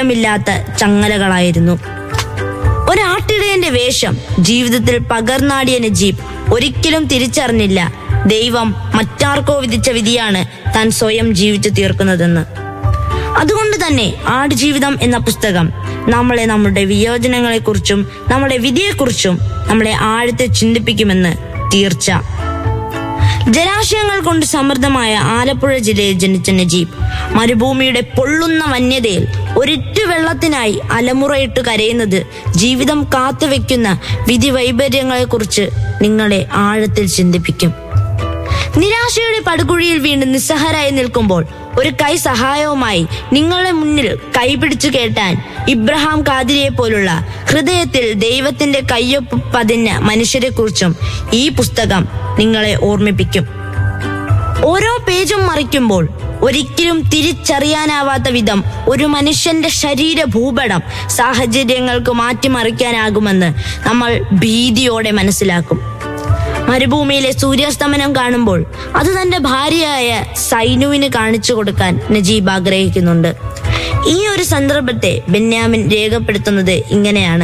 അർത്ഥമില്ലാത്ത ചങ്ങലകളായിരുന്നു ഒരാട്ടിടയന്റെ വേഷം ജീവിതത്തിൽ പകർന്നാടിയ നജീബ് ഒരിക്കലും തിരിച്ചറിഞ്ഞില്ല ദൈവം മറ്റാർക്കോ വിധിച്ച വിധിയാണ് താൻ സ്വയം ജീവിച്ചു തീർക്കുന്നതെന്ന് അതുകൊണ്ട് തന്നെ ആടുജീവിതം എന്ന പുസ്തകം നമ്മളെ നമ്മുടെ വിയോജനങ്ങളെക്കുറിച്ചും നമ്മുടെ വിധിയെക്കുറിച്ചും നമ്മളെ ആഴത്തെ ചിന്തിപ്പിക്കുമെന്ന് തീർച്ച ജലാശയങ്ങൾ കൊണ്ട് സമൃദ്ധമായ ആലപ്പുഴ ജില്ലയിൽ ജനിച്ച നജീബ് മരുഭൂമിയുടെ പൊള്ളുന്ന വന്യതയിൽ ഒരിറ്റു വെള്ളത്തിനായി അലമുറയിട്ട് കരയുന്നത് ജീവിതം കാത്തുവെക്കുന്ന വിധി വൈപര്യങ്ങളെക്കുറിച്ച് നിങ്ങളെ ആഴത്തിൽ ചിന്തിപ്പിക്കും നിരാശയുടെ പടുകുഴിയിൽ വീണ് നിസ്സഹരായി നിൽക്കുമ്പോൾ ഒരു കൈ സഹായവുമായി നിങ്ങളുടെ മുന്നിൽ കൈപിടിച്ചു കേട്ടാൻ ഇബ്രഹാം കാതിരിയെ പോലുള്ള ഹൃദയത്തിൽ ദൈവത്തിന്റെ കയ്യൊപ്പ് പതിഞ്ഞ മനുഷ്യരെക്കുറിച്ചും ഈ പുസ്തകം നിങ്ങളെ ഓർമ്മിപ്പിക്കും ഓരോ പേജും മറിക്കുമ്പോൾ ഒരിക്കലും തിരിച്ചറിയാനാവാത്ത വിധം ഒരു മനുഷ്യന്റെ ശരീര ഭൂപടം സാഹചര്യങ്ങൾക്ക് മാറ്റിമറിക്കാനാകുമെന്ന് നമ്മൾ ഭീതിയോടെ മനസ്സിലാക്കും മരുഭൂമിയിലെ സൂര്യാസ്തമനം കാണുമ്പോൾ അത് തന്റെ ഭാര്യയായ സൈനുവിന് കാണിച്ചു കൊടുക്കാൻ നജീബ് ആഗ്രഹിക്കുന്നുണ്ട് ഈ ഒരു സന്ദർഭത്തെ ബെന്യാമിൻ രേഖപ്പെടുത്തുന്നത് ഇങ്ങനെയാണ്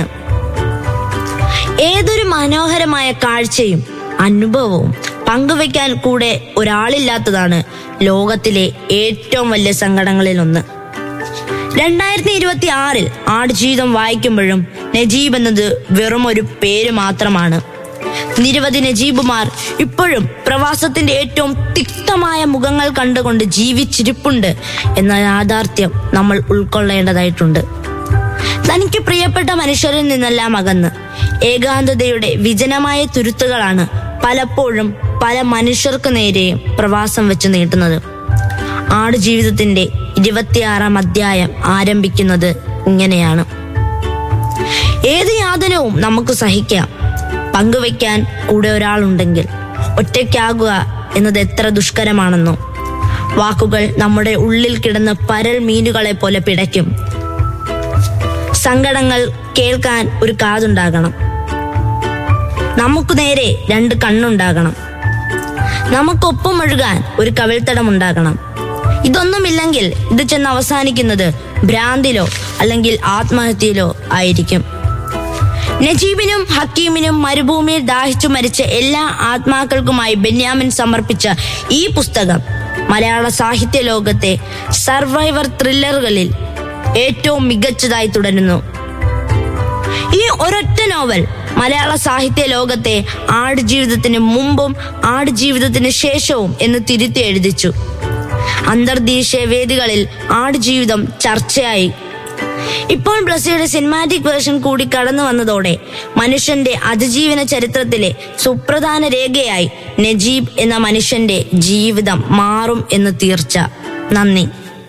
ഏതൊരു മനോഹരമായ കാഴ്ചയും അനുഭവവും പങ്കുവെക്കാൻ കൂടെ ഒരാളില്ലാത്തതാണ് ലോകത്തിലെ ഏറ്റവും വലിയ സങ്കടങ്ങളിൽ ഒന്ന് രണ്ടായിരത്തി ഇരുപത്തി ആറിൽ ആടുജീവിതം വായിക്കുമ്പോഴും നജീബ് എന്നത് വെറും ഒരു പേര് മാത്രമാണ് നിരവധി നജീബുമാർ ഇപ്പോഴും പ്രവാസത്തിന്റെ ഏറ്റവും തിക്തമായ മുഖങ്ങൾ കണ്ടുകൊണ്ട് ജീവിച്ചിരിപ്പുണ്ട് എന്ന യാഥാർത്ഥ്യം നമ്മൾ ഉൾക്കൊള്ളേണ്ടതായിട്ടുണ്ട് തനിക്ക് പ്രിയപ്പെട്ട മനുഷ്യരിൽ നിന്നെല്ലാം അകന്ന് ഏകാന്തതയുടെ വിജനമായ തുരുത്തുകളാണ് പലപ്പോഴും പല മനുഷ്യർക്ക് നേരെയും പ്രവാസം വെച്ച് നീട്ടുന്നത് ആടുജീവിതത്തിന്റെ ഇരുപത്തിയാറാം അധ്യായം ആരംഭിക്കുന്നത് ഇങ്ങനെയാണ് ഏത് യാതനവും നമുക്ക് സഹിക്കാം പങ്കുവെക്കാൻ കൂടെ ഒരാളുണ്ടെങ്കിൽ ഒറ്റയ്ക്കാകുക എന്നത് എത്ര ദുഷ്കരമാണെന്നോ വാക്കുകൾ നമ്മുടെ ഉള്ളിൽ കിടന്ന് പരൽ മീനുകളെ പോലെ പിടയ്ക്കും സങ്കടങ്ങൾ കേൾക്കാൻ ഒരു കാതുണ്ടാകണം നമുക്ക് നേരെ രണ്ട് കണ്ണുണ്ടാകണം നമുക്കൊപ്പം ഒഴുകാൻ ഒരു കവിൾത്തടം ഉണ്ടാകണം ഇതൊന്നുമില്ലെങ്കിൽ ഇത് ചെന്ന് അവസാനിക്കുന്നത് ഭ്രാന്തിലോ അല്ലെങ്കിൽ ആത്മഹത്യയിലോ ആയിരിക്കും നജീബിനും ഹക്കീമിനും മരുഭൂമിയിൽ ദാഹിച്ചു മരിച്ച എല്ലാ ആത്മാക്കൾക്കുമായി ബെന്യാമിൻ സമർപ്പിച്ച ഈ പുസ്തകം മലയാള സാഹിത്യ ലോകത്തെ സർവൈവർ ത്രില്ലറുകളിൽ ഏറ്റവും മികച്ചതായി തുടരുന്നു ഈ ഒരൊറ്റ നോവൽ മലയാള സാഹിത്യ ലോകത്തെ ആടുജീവിതത്തിന് മുമ്പും ആടുജീവിതത്തിന് ശേഷവും എന്ന് തിരുത്തി എഴുതിച്ചു അന്തർദേശീയ വേദികളിൽ ആടുജീവിതം ചർച്ചയായി ഇപ്പോൾ ബ്ലസ്സിയുടെ സിനിമാറ്റിക് വേർഷൻ കൂടി കടന്നു വന്നതോടെ മനുഷ്യന്റെ അതിജീവന ചരിത്രത്തിലെ സുപ്രധാന രേഖയായി നജീബ് എന്ന മനുഷ്യന്റെ ജീവിതം മാറും എന്ന് തീർച്ച നന്ദി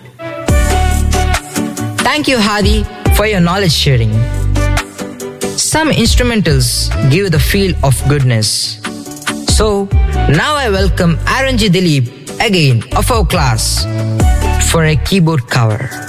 Thank you, Hadi, for your knowledge sharing. Some instrumentals give the feel of goodness. So, now I welcome Aranji Dilip again of our class for a keyboard cover.